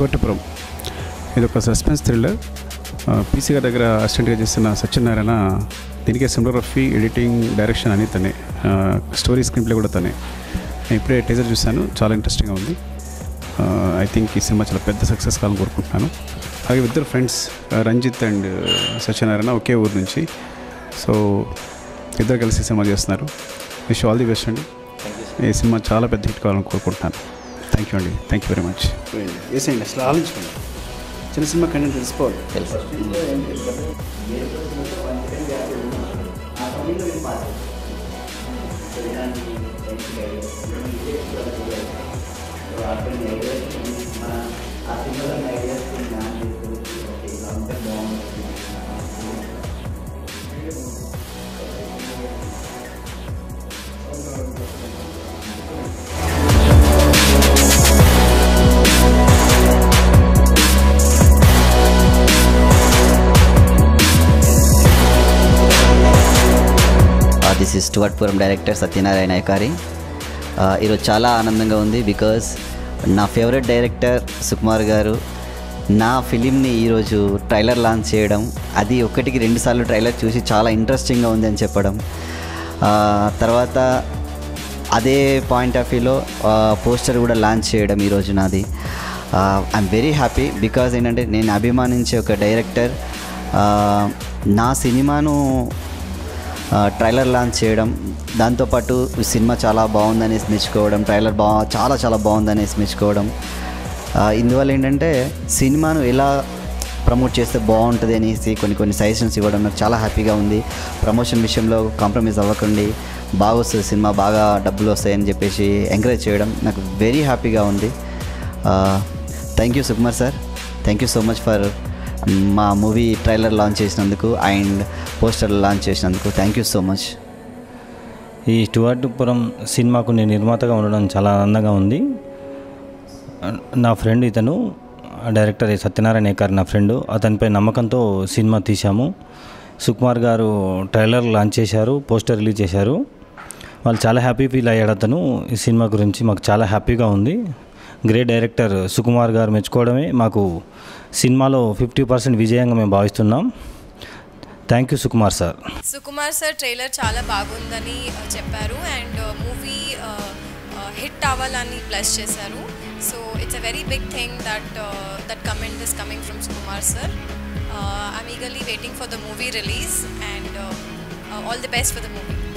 స్టువర్టపురం ఇది ఒక suspense thriller PC గారి దగ్గర అసిస్టెంట్గా చేస్తున్న సత్యనారాయణ దీనికే సినిమాగ్రఫీ ఎడిటింగ్ డైరెక్షన్ అని తనే స్టోరీ స్క్రీన్ ప్లే కూడా తనే నేను ఇప్పుడే టీజర్ చూశాను చాలా ఇంట్రెస్టింగ్గా ఉంది ఐ థింక్ ఈ సినిమా చాలా పెద్ద సక్సెస్ కావాలని కోరుకుంటున్నాను అలాగే ఇద్దరు ఫ్రెండ్స్ రంజిత్ అండ్ సత్యనారాయణ ఒకే ఊరు నుంచి సో ఇద్దరు కలిసి సినిమా చేస్తున్నారు విష్ ఆల్ ది బెస్ట్ అండి ఈ సినిమా చాలా పెద్ద హిట్ కావాలని కోరుకుంటున్నాను థ్యాంక్ యూ అండి థ్యాంక్ యూ వెరీ మచ్ వేసేయండి అసలు ఆలోచించండి చిన్న సినిమా కంటెంట్ తెలుసుకోవాలి తెలుసు this is Stuartpuram director Satyanarayana అయ్యకారి ఈరోజు చాలా ఆనందంగా ఉంది బికాస్ నా ఫేవరెట్ డైరెక్టర్ సుకుమార్ గారు నా ఫిలింని ఈరోజు ట్రైలర్ లాంచ్ చేయడం అది ఒకటికి రెండు సార్లు ట్రైలర్ చూసి చాలా ఇంట్రెస్టింగ్గా ఉంది అని చెప్పడం ఆ, తర్వాత అదే పాయింట్ ఆఫ్ వ్యూలో పోస్టర్ కూడా లాంచ్ చేయడం ఈరోజు నాది ఐఎమ్ వెరీ హ్యాపీ బికాజ్ ఏంటంటే నేను అభిమానించే ఒక డైరెక్టర్ నా సినిమాను ఆ, ట్రైలర్ లాంచ్ చేయడం దాంతోపాటు ఈ సినిమా చాలా బాగుందనేసి మెచ్చుకోవడం ట్రైలర్ బా చాలా చాలా బాగుందనేసి మెచ్చుకోవడం ఆ, ఇందువల్ల ఏంటంటే సినిమాను ఎలా ప్రమోట్ చేస్తే బాగుంటుంది అనేసి కొన్ని కొన్ని సజెషన్స్ ఇవ్వడం నాకు చాలా హ్యాపీగా ఉంది ప్రమోషన్ విషయంలో కాంప్రమైజ్ అవ్వకండి బాగా వస్తుంది సినిమా బాగా డబ్బులు వస్తాయని చెప్పేసి ఎంకరేజ్ చేయడం నాకు వెరీ హ్యాపీగా ఉంది thank you Sukumar sir thank you so much for మా మూవీ ట్రైలర్ లాంచ్ చేసినందుకు అండ్ పోస్టర్ లాంచ్ చేసినందుకు థ్యాంక్ యూ సో మచ్ ఈ స్టువర్ట్పురం సినిమాకు నేను నిర్మాతగా ఉండడం చాలా ఆనందంగా ఉంది నా ఫ్రెండ్ ఇతను డైరెక్టర్ సత్యనారాయణ ఏకర్ నా ఫ్రెండ్ అతనిపై నమ్మకంతో సినిమా తీశాము సుకుమార్ గారు ట్రైలర్ లాంచ్ చేశారు పోస్టర్ రిలీజ్ చేశారు వాళ్ళు చాలా హ్యాపీ ఫీల్ అయ్యాడు అతను ఈ సినిమా గురించి మాకు చాలా హ్యాపీగా ఉంది గ్రేట్ డైరెక్టర్ సుకుమార్ గారు మెచ్చుకోవడమే మాకు సినిమాలో ఫిఫ్టీ పర్సెంట్ విజయంగా మేము భావిస్తున్నాం thank you Sukumar sir Sukumar sir trailer చాలా బాగుందని ఆ, చెప్పారు అండ్ మూవీ హిట్ అవ్వాలని ప్లస్ చేశారు so it's a very big thing that that comment is coming from Sukumar sir I'm eagerly waiting for the movie release and all the best for the movie